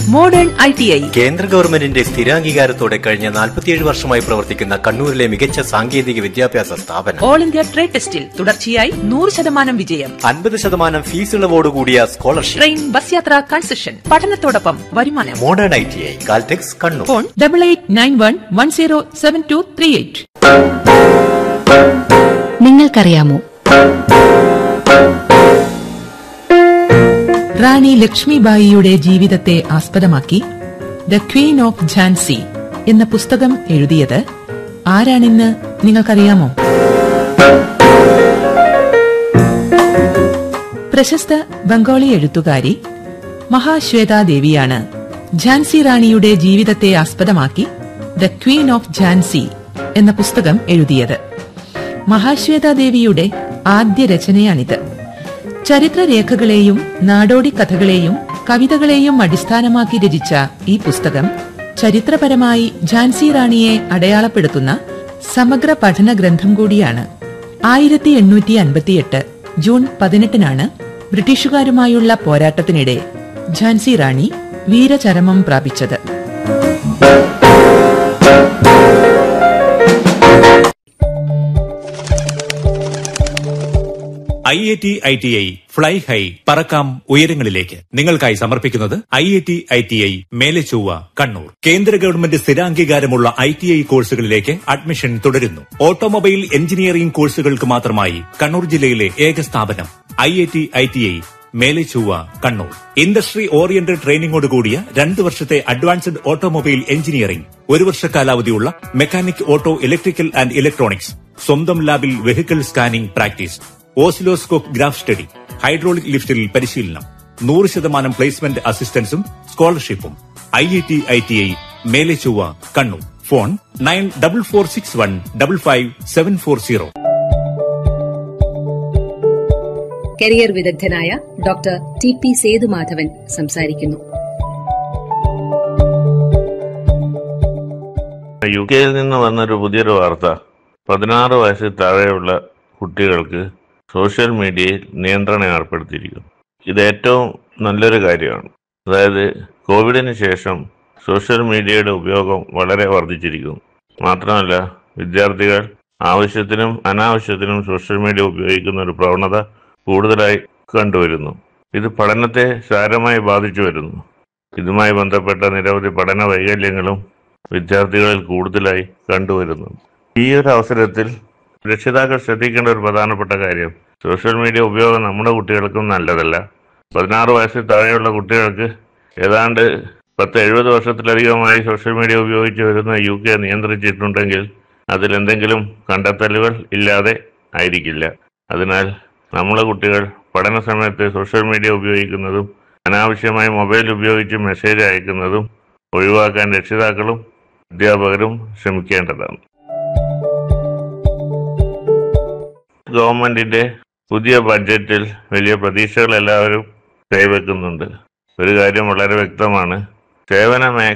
modern I T I കേന്ദ്ര ഗവൺമെന്റിന്റെ സ്ഥിരാംഗീകാരത്തോടെ കഴിഞ്ഞ 47 വർഷമായി പ്രവർത്തിക്കുന്ന കണ്ണൂരിലെ മികച്ച സാങ്കേതിക വിദ്യാഭ്യാസ സ്ഥാപനം ഓൾ ഇന്ത്യ ട്രേഡ് ടെസ്റ്റിൽ തുടർച്ചയായി നൂറ് ശതമാനം വിജയം അൻപത് ശതമാനം ഫീസ് ഇളവോടുകൂടിയ സ്കോളർഷിപ്പ് ട്രെയിൻ ബസ് യാത്ര കൺസെഷൻ പഠനത്തോടൊപ്പം വരുമാനം modern I T I Caltex Kannur phone double eight nine one one zero seven two three eight നിങ്ങൾക്കറിയാമോ റാണി ലക്ഷ്മിബായിയുടെ ജീവിതത്തെ ആസ്പദമാക്കി ദ ക്വീൻ ഓഫ് ഝാൻസി എന്ന പുസ്തകം എഴുതിയത് ആരാണെന്ന് നിങ്ങൾക്കറിയാമോ പ്രശസ്ത ബംഗാളി എഴുത്തുകാരി മഹാശ്വേതാദേവിയാണ് ഝാൻസി റാണിയുടെ ജീവിതത്തെ ആസ്പദമാക്കി ദ ക്വീൻ ഓഫ് ഝാൻസി എന്ന പുസ്തകം എഴുതിയത് മഹാശ്വേതാദേവിയുടെ ആദ്യ രചനയാണിത് ചരിത്രരേഖകളെയും നാടോടി കഥകളെയും കവിതകളെയും അടിസ്ഥാനമാക്കി രചിച്ച ഈ പുസ്തകം ചരിത്രപരമായി ഝാൻസി റാണിയെ അടയാളപ്പെടുത്തുന്ന സമഗ്ര പഠന ഗ്രന്ഥം കൂടിയാണ് ആയിരത്തി എണ്ണൂറ്റി അൻപത്തിയെട്ട് ജൂൺ പതിനെട്ടിനാണ് ബ്രിട്ടീഷുകാരുമായുള്ള പോരാട്ടത്തിനിടെ ഝാൻസി റാണി വീരചരമം പ്രാപിച്ചത് I I T I T I fly high പറക്കാം ഉയരങ്ങളിലേക്ക് നിങ്ങൾക്കായി സമർപ്പിക്കുന്നത് I I T I T I Melechovva Kannur കേന്ദ്ര ഗവൺമെന്റ് സ്ഥിരാംഗീകാരമുള്ള ഐ ടി ഐ കോഴ്സുകളിലേക്ക് അഡ്മിഷൻ തുടരുന്നു ഓട്ടോമൊബൈൽ എഞ്ചിനീയറിംഗ് കോഴ്സുകൾക്ക് മാത്രമായി കണ്ണൂർ ജില്ലയിലെ ഏക സ്ഥാപനം I I T I T I Melechovva Kannur industry oriented ട്രെയിനിങ്ങോട് കൂടിയ രണ്ട് വർഷത്തെ അഡ്വാൻസ്ഡ് ഓട്ടോമൊബൈൽ എഞ്ചിനീയറിംഗ് ഒരു വർഷ കാലാവധിയുള്ള mechanic auto electrical and electronics സ്വന്തം ലാബിൽ vehicle scanning practice oscilloscope graph study hydraulic ലിഫ്റ്റിൽ പരിശീലനം നൂറ് ശതമാനം പ്ലേസ്മെന്റ് അസിസ്റ്റൻസും സ്കോളർഷിപ്പും I I T I T I Mele Chovva Kannur phone nine double four six one double five seven four zero career വിദഗ്ധനായ doctor T P Sethumadhavan സംസാരിക്കുന്നു യു കെയിൽ നിന്ന് വന്നൊരു പുതിയൊരു വാർത്ത പതിനാറ് വയസ്സിൽ താഴെയുള്ള കുട്ടികൾക്ക് സോഷ്യൽ മീഡിയയിൽ നിയന്ത്രണം ഏർപ്പെടുത്തിയിരിക്കുന്നു ഇത് ഏറ്റവും നല്ലൊരു കാര്യമാണ് അതായത് കോവിഡിന് ശേഷം സോഷ്യൽ മീഡിയയുടെ ഉപയോഗം വളരെ വർദ്ധിച്ചിരിക്കുന്നു മാത്രമല്ല വിദ്യാർത്ഥികൾ ആവശ്യത്തിനും അനാവശ്യത്തിനും സോഷ്യൽ മീഡിയ ഉപയോഗിക്കുന്ന ഒരു പ്രവണത കൂടുതലായി കണ്ടുവരുന്നു ഇത് പഠനത്തെ സാരമായി ബാധിച്ചു വരുന്നു ഇതുമായി ബന്ധപ്പെട്ട നിരവധി പഠന വൈകല്യങ്ങളും വിദ്യാർത്ഥികളിൽ കൂടുതലായി കണ്ടുവരുന്നു ഈ ഒരു അവസരത്തിൽ രക്ഷിതാക്കൾ ശ്രദ്ധിക്കേണ്ട ഒരു പ്രധാനപ്പെട്ട കാര്യം സോഷ്യൽ മീഡിയ ഉപയോഗം നമ്മുടെ കുട്ടികൾക്കും നല്ലതല്ല പതിനാറ് വയസ്സിൽ താഴെയുള്ള കുട്ടികൾക്ക് ഏതാണ്ട് പത്ത് എഴുപത് വർഷത്തിലധികമായി സോഷ്യൽ മീഡിയ ഉപയോഗിച്ച് വരുന്ന യു കെ നിയന്ത്രിച്ചിട്ടുണ്ടെങ്കിൽ അതിലെന്തെങ്കിലും കണ്ടെത്തലുകൾ ഇല്ലാതെ ആയിരിക്കില്ല അതിനാൽ നമ്മളെ കുട്ടികൾ പഠന സമയത്ത് സോഷ്യൽ മീഡിയ ഉപയോഗിക്കുന്നതും അനാവശ്യമായി മൊബൈൽ ഉപയോഗിച്ച് മെസ്സേജ് അയക്കുന്നതും ഒഴിവാക്കാൻ രക്ഷിതാക്കളും അധ്യാപകരും ശ്രമിക്കേണ്ടതാണ് ഗവൺമെന്റിന്റെ പുതിയ ബഡ്ജറ്റിൽ വലിയ പ്രതീക്ഷകൾ എല്ലാവരും കൈവെക്കുന്നുണ്ട് ഒരു കാര്യം വളരെ വ്യക്തമാണ് സേവന മേഖല